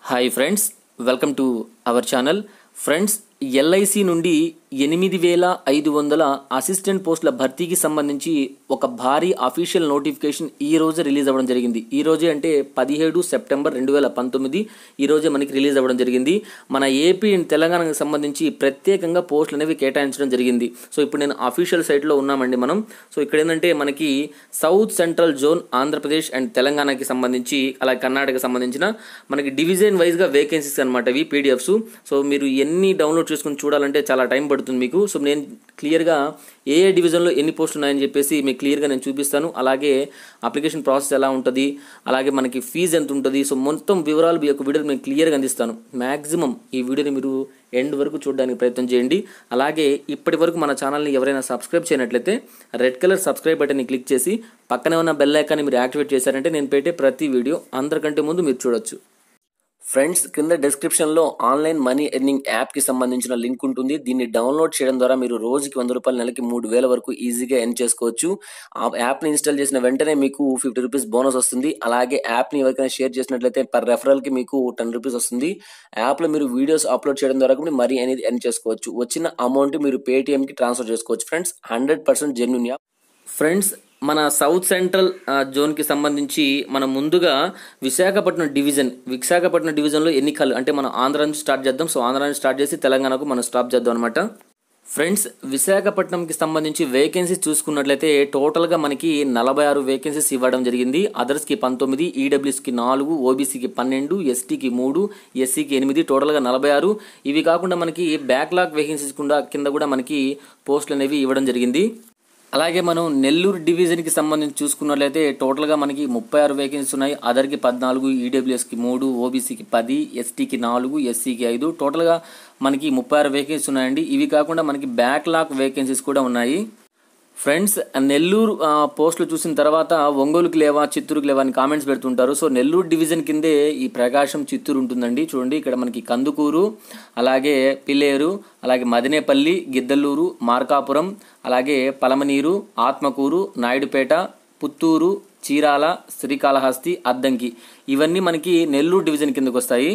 hi friends welcome to our channel friends LIC నుండి ఎనిమిది వేల ఐదు వందల అసిస్టెంట్ పోస్టుల భర్తీకి సంబంధించి ఒక భారీ అఫీషియల్ నోటిఫికేషన్ ఈ రోజే రిలీజ్ అవ్వడం జరిగింది ఈ రోజే అంటే పదిహేడు సెప్టెంబర్ రెండు వేల పంతొమ్మిది ఈ రోజే మనకి రిలీజ్ అవ్వడం జరిగింది మన ఏపీ అండ్ తెలంగాణకు సంబంధించి ప్రత్యేకంగా పోస్టులు అనేవి కేటాయించడం జరిగింది సో ఇప్పుడు నేను అఫీషియల్ సైట్లో ఉన్నామండి మనం సో ఇక్కడ ఏంటంటే మనకి south central zone Andhra Pradesh and తెలంగాణకి సంబంధించి అలాగే కర్ణాటకకి సంబంధించిన మనకి డివిజన్ వైజ్గా వేకెన్సీస్ అనమాట ఇవి పీడిఎఫ్స్ సో మీరు ఎన్ని డౌన్లోడ్ చేసుకుని చూడాలంటే చాలా టైం పడుతుంది మీకు సో నేను క్లియర్గా ఏ ఏ డివిజన్లో ఎన్ని పోస్టులు ఉన్నాయని చెప్పేసి మీకు క్లియర్గా నేను చూపిస్తాను అలాగే అప్లికేషన్ ప్రాసెస్ ఎలా ఉంటుంది అలాగే మనకి ఫీజు ఎంత ఉంటుంది సో మొత్తం వివరాలు మీ యొక్క వీడియోని నేను క్లియర్గా అందిస్తాను మ్యాక్సిమం ఈ వీడియోని మీరు ఎండ్ వరకు చూడడానికి ప్రయత్నం చేయండి అలాగే ఇప్పటి వరకు మన ఛానల్ని ఎవరైనా సబ్స్క్రైబ్ చేయనట్లయితే రెడ్ కలర్ సబ్స్క్రైబ్ బటన్ని క్లిక్ చేసి పక్కనే ఉన్న బెల్ ఐకాన్ని మీరు యాక్టివేట్ చేశారంటే నేను పెట్టే ప్రతి వీడియో అందరికంటే ముందు మీరు చూడొచ్చు ఫ్రెండ్స్ కింద డిస్క్రిప్షన్లో ఆన్లైన్ మనీ ఎర్నింగ్ యాప్కి సంబంధించిన లింక్ ఉంటుంది దీన్ని డౌన్లోడ్ చేయడం ద్వారా మీరు రోజుకి వంద రూపాయలు నెలకి మూడు వేల వరకు ఈజీగా ఎర్న్ చేసుకోవచ్చు ఆ యాప్ని ఇన్స్టాల్ చేసిన వెంటనే మీకు ఫిఫ్టీ రూపీస్ బోనస్ వస్తుంది అలాగే యాప్ని ఎవరికైనా షేర్ చేసినట్లయితే పర్ రెఫరల్కి మీకు టెన్ రూపీస్ వస్తుంది యాప్లో మీరు వీడియోస్ అప్లోడ్ చేయడం ద్వారా కూడా మనీ అనేది ఎర్న్ చేసుకోవచ్చు వచ్చిన అమౌంట్ మీరు పేటిఎంకి ట్రాన్స్ఫర్ చేసుకోవచ్చు friends hundred percent genuine app friends మన సౌత్ సెంట్రల్ ఆ, జోన్కి సంబంధించి మనం ముందుగా విశాఖపట్నం డివిజన్ విశాఖపట్నం డివిజన్లో ఎన్నికలు అంటే మనం ఆంధ్ర నుంచి స్టార్ట్ చేద్దాం సో ఆంధ్ర నుంచి స్టార్ట్ చేసి తెలంగాణకు మనం స్టాప్ చేద్దాం అనమాట ఫ్రెండ్స్ విశాఖపట్నంకి సంబంధించి వేకెన్సీస్ చూసుకున్నట్లయితే టోటల్గా మనకి నలభై ఆరు వేకెన్సీస్ ఇవ్వడం జరిగింది అదర్స్కి పంతొమ్మిది ఈడబ్ల్యూస్కి నాలుగు ఓబీసీకి పన్నెండు ఎస్టీకి మూడు ఎస్సీకి ఎనిమిది టోటల్గా నలభై ఆరు ఇవి కాకుండా మనకి బ్యాక్లాగ్ వేకెన్సీస్ కూడా కింద కూడా మనకి పోస్టులు అనేవి ఇవ్వడం జరిగింది అలాగే మనం నెల్లూరు డివిజన్కి సంబంధించి చూసుకున్నట్లయితే టోటల్గా మనకి ముప్పై ఆరు వేకెన్సీస్ ఉన్నాయి అదర్కి పద్నాలుగు ఈడబ్ల్యూఎస్కి మూడు ఓబీసీకి పది ఎస్టీకి నాలుగు ఎస్సీకి ఐదు టోటల్గా మనకి ముప్పై ఆరు వేకెన్సీస్ ఉన్నాయండి ఇవి కాకుండా మనకి బ్యాక్లాగ్ వేకెన్సీస్ కూడా ఉన్నాయి ఫ్రెండ్స్ నెల్లూరు ఆ, పోస్టులు చూసిన తర్వాత ఒంగోలుకి లేవా చిత్తూరుకి లేవా అని కామెంట్స్ పెడుతుంటారు సో నెల్లూరు డివిజన్ కిందే ఈ ప్రకాశం చిత్తూరు ఉంటుందండి చూడండి ఇక్కడ మనకి కందుకూరు అలాగే పిల్లేరు అలాగే మదినేపల్లి గిద్దలూరు మార్కాపురం అలాగే పలమనీరు ఆత్మకూరు నాయుడుపేట పుత్తూరు చీరాల శ్రీకాళహస్తి అద్దంకి ఇవన్నీ మనకి నెల్లూరు డివిజన్ కిందకు వస్తాయి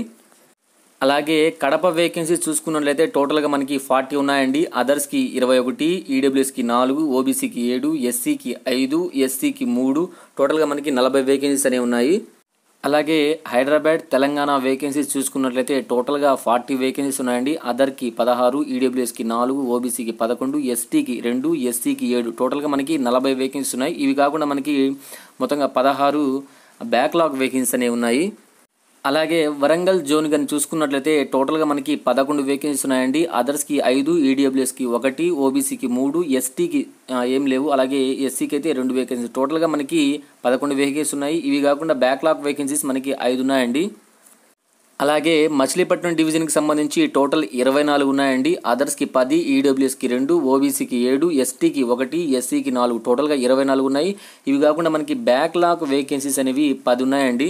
అలాగే కడప వేకెన్సీ చూసుకున్నట్లయితే టోటల్గా మనకి ఫార్టీ ఉన్నాయండి అదర్స్కి ఇరవై ఒకటి ఈడబ్ల్యూఎస్కి నాలుగు ఓబీసీకి ఏడు ఎస్సీకి ఐదు ఎస్సీకి మూడు టోటల్గా మనకి నలభై వేకెన్సీస్ అనేవి ఉన్నాయి అలాగే హైదరాబాద్ తెలంగాణ వేకెన్సీస్ చూసుకున్నట్లయితే టోటల్గా ఫార్టీ వేకెన్సీస్ ఉన్నాయండి అదర్కి పదహారు ఈడబ్ల్యూఎస్కి నాలుగు ఓబీసీకి పదకొండు ఎస్టీకి రెండు ఎస్సీకి ఏడు టోటల్గా మనకి నలభై వేకెన్సీస్ ఉన్నాయి ఇవి కాకుండా మనకి మొత్తంగా పదహారు బ్యాక్లాగ్ వేకెన్సీస్ అనేవి ఉన్నాయి అలాగే వరంగల్ జోన్ కానీ చూసుకున్నట్లయితే టోటల్గా మనకి పదకొండు వేకెన్సీస్ ఉన్నాయండి అదర్స్కి ఐదు ఈడబ్ల్యూఎస్కి ఒకటి ఓబీసీకి మూడు ఎస్టీకి ఏం లేవు అలాగే ఎస్సీకి అయితే రెండు వేకెన్సీ టోటల్గా మనకి పదకొండు వేకెన్సీస్ ఉన్నాయి ఇవి కాకుండా బ్యాక్లాగ్ వేకెన్సీస్ మనకి ఐదు ఉన్నాయండి అలాగే మచిలీపట్నం డివిజన్కి సంబంధించి టోటల్ ఇరవై నాలుగు ఉన్నాయండి అదర్స్కి పది ఈడబ్ల్యూఎస్కి రెండు ఓబీసీకి ఏడు ఎస్టీకి ఒకటి ఎస్సీకి నాలుగు టోటల్గా ఇరవై నాలుగు ఉన్నాయి ఇవి కాకుండా మనకి బ్యాక్లాగ్ వేకెన్సీస్ అనేవి పది ఉన్నాయండి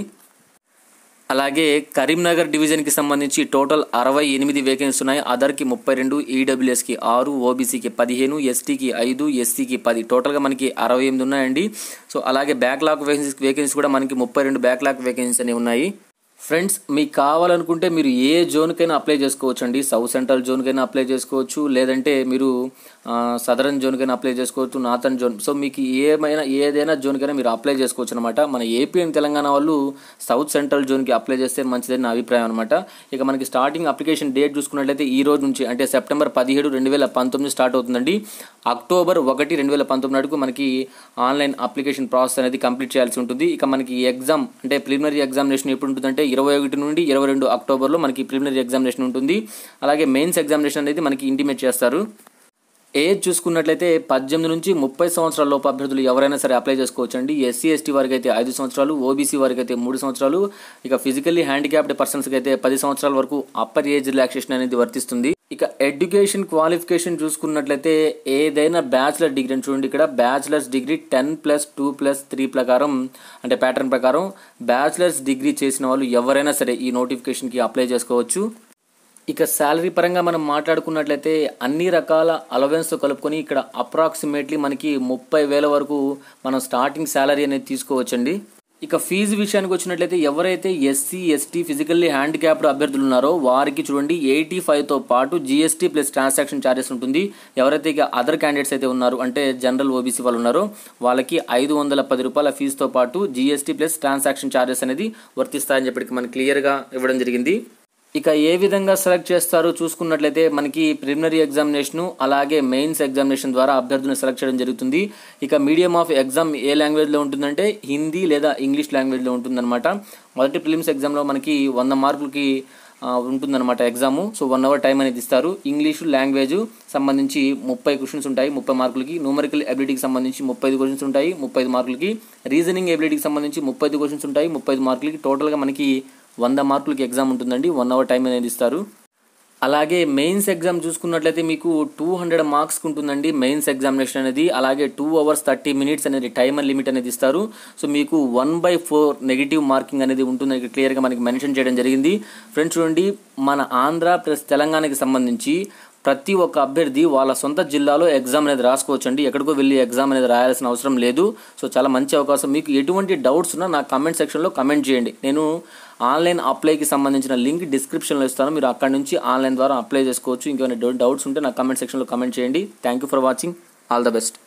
అలాగే కరీంనగర్ డివిజన్కి సంబంధించి టోటల్ అరవై ఎనిమిది వేకెన్సీస్ ఉన్నాయి అదర్కి ముప్పై రెండు ఈడబ్ల్యూఎస్కి ఆరు ఓబీసీకి పదిహేను ఎస్టీకి ఐదు ఎస్సీకి పది టోటల్గా మనకి అరవై ఎనిమిది ఉన్నాయండి సో అలాగే బ్యాక్లాగ్ వేకెన్సీస్ వేకెన్సీ కూడా మనకి ముప్పై రెండు బ్యాక్లాగ్ వేకెన్సీస్ అనేవి ఉన్నాయి ఫ్రెండ్స్ మీకు కావాలనుకుంటే మీరు ఏ జోన్కైనా అప్లై చేసుకోవచ్చు అండి సౌత్ సెంట్రల్ జోన్కైనా అప్లై చేసుకోవచ్చు లేదంటే మీరు సదరన్ జోన్కైనా అప్లై చేసుకోవచ్చు నార్థన్ జోన్ సో మీకు ఏమైనా ఏదైనా జోన్కైనా మీరు అప్లై చేసుకోవచ్చు అనమాట మన ఏపీ అండ్ తెలంగాణ వాళ్ళు సౌత్ సెంట్రల్ జోన్కి అప్లై చేస్తే మంచిదని నా అభిప్రాయం అనమాట ఇక మనకి స్టార్టింగ్ అప్లికేషన్ డేట్ చూసుకున్నట్లయితే ఈ రోజు నుంచి అంటే సెప్టెంబర్ పదిహేడు రెండు వేల పంతొమ్మిది స్టార్ట్ అవుతుందండి అక్టోబర్ ఒకటి రెండు వేల పంతొమ్మిది నాటికి మనకి ఆన్లైన్ అప్లికేషన్ ప్రాసెస్ అనేది కంప్లీట్ చేయాల్సి ఉంటుంది ఇక మనకి ఎగ్జామ్ అంటే ప్రిలిమినరీ ఎగ్జామినేషన్ ఎప్పుడు ఉంటుందంటే ఇరవై ఒకటి నుండి ఇరవై రెండు అక్టోబర్లో మనకి ప్రిలిమినరీ ఎగ్జామినేషన్ ఉంటుంది అలాగే మెయిన్స్ ఎగ్జామినేషన్ అనేది మనకి ఇంటిమేట్ చేస్తారు ఏజ్ చూసుకున్నట్లయితే పద్దెనిమిది నుంచి ముప్పై సంవత్సరాల లోపు అభ్యర్థులు ఎవరైనా సరే అప్లై చేసుకోవచ్చు అండి ఎస్సీ ఎస్టీ వారికి అయితే ఐదు సంవత్సరాలు ఓబీసీ వారికి అయితే మూడు సంవత్సరాలు ఇక ఫిజికల్లీ హ్యాండిక్యాప్డ్ పర్సన్స్కి అయితే పది సంవత్సరాల వరకు అప్పర్ ఏజ్ రిలాక్సేషన్ అనేది వర్తిస్తుంది ఇక ఎడ్యుకేషన్ క్వాలిఫికేషన్ చూసుకున్నట్లయితే ఏదైనా బ్యాచిలర్ డిగ్రీ అని చూడండి ఇక్కడ bachelor's degree ten plus two plus three ప్రకారం అంటే ప్యాటర్న్ ప్రకారం బ్యాచిలర్స్ డిగ్రీ చేసిన వాళ్ళు ఎవరైనా సరే ఈ నోటిఫికేషన్కి అప్లై చేసుకోవచ్చు ఇక శాలరీ పరంగా మనం మాట్లాడుకున్నట్లయితే అన్ని రకాల అలవెన్స్ కలుపుకొని ఇక్కడ అప్రాక్సిమేట్లీ మనకి ముప్పై వేల వరకు మనం స్టార్టింగ్ శాలరీ అనేది తీసుకోవచ్చండి ఇక ఫీజు విషయానికి వచ్చినట్లయితే ఎవరైతే ఎస్సీ ఎస్టీ ఫిజికల్లీ హ్యాండిక్యాప్డ్ అభ్యర్థులు ఉన్నారో వారికి చూడండి ఎయిటీ ఫైవ్తో పాటు జీఎస్టీ ప్లస్ ట్రాన్సాక్షన్ ఛార్జెస్ ఉంటుంది ఎవరైతే ఇక అదర్ క్యాండిడేట్స్ అయితే ఉన్నారో అంటే జనరల్ ఓబీసీ వాళ్ళు ఉన్నారో వాళ్ళకి ఐదు వందల పది రూపాయల ఫీజుతో పాటు జీఎస్టీ ప్లస్ ట్రాన్సాక్షన్ ఛార్జెస్ అనేది వర్తిస్తాయని చెప్పి మనకి క్లియర్గా ఇవ్వడం జరిగింది ఇక ఏ విధంగా సెలెక్ట్ చేస్తారో చూసుకున్నట్లయితే మనకి ప్రిలిమినరీ ఎగ్జామినేషన్ అలాగే మెయిన్స్ ఎగ్జామినేషన్ ద్వారా అభ్యర్థులను సెలెక్ట్ చేయడం జరుగుతుంది ఇక మీడియం ఆఫ్ ఎగ్జామ్ ఏ లాంగ్వేజ్లో ఉంటుందంటే హిందీ లేదా ఇంగ్లీష్ లాంగ్వేజ్లో ఉంటుందన్నమాట మొదటి ప్రిలిమ్స్ ఎగ్జామ్లో మనకి వంద మార్కులకి ఆ, ఉంటుందన్నమాట exam so one hour time అనేది ఇస్తారు ఇంగ్లీషు లాంగ్వేజ్ సంబంధించి ముప్పై క్వశ్చన్స్ ఉంటాయి ముప్పై మార్కులకి న్యూమరికల్ ఎబిలిటీకి సంబంధించి ముప్పై ఐదు క్వశ్చన్స్ ఉంటాయి ముప్పై ఐదు మార్కులకి రీజనింగ్ ఎబిలిటీకి సంబంధించి ముప్పై ఐదు క్వశ్చన్స్ ఉంటాయి ముప్పై ఐదు మార్కులకి టోటల్గా మనకి వంద మార్కులకి ఎగ్జామ్ ఉంటుందండి వన్ అవర్ టైం అనేది ఇస్తారు అలాగే మెయిన్స్ ఎగ్జామ్ చూసుకున్నట్లయితే మీకు టూ హండ్రెడ్ మార్క్స్ ఉంటుందండి మెయిన్స్ ఎగ్జామినేషన్ అనేది అలాగే టూ అవర్స్ థర్టీ మినిట్స్ అనేది టైమర్ లిమిట్ అనేది ఇస్తారు సో మీకు one by four negative marking అనేది ఉంటుందని క్లియర్గా మనకి మెన్షన్ చేయడం జరిగింది ఫ్రెండ్స్ చూడండి మన ఆంధ్ర ప్లస్ తెలంగాణకి సంబంధించి ప్రతి ఒక్క అభ్యర్థి వాళ్ళ సొంత జిల్లాలో ఎగ్జామ్ అనేది రాసుకోవచ్చు అండి ఎక్కడికో వెళ్ళి ఎగ్జామ్ అనేది రాయాల్సిన అవసరం లేదు సో చాలా మంచి అవకాశం మీకు ఎటువంటి డౌట్స్ ఉన్నా నా కమెంట్ సెక్షన్లో కమెంట్ చేయండి నేను ఆన్లైన్ అప్లైకి సంబంధించిన లింక్ డిస్క్రిప్షన్లో ఇస్తాను మీరు అక్కడ నుంచి ఆన్లైన్ ద్వారా అప్లై చేసుకోవచ్చు ఇంకేమైనా డౌట్స్ ఉంటే నా కమెంట్ సెక్షన్లో కమెంట్ చేయండి thank you for watching all the best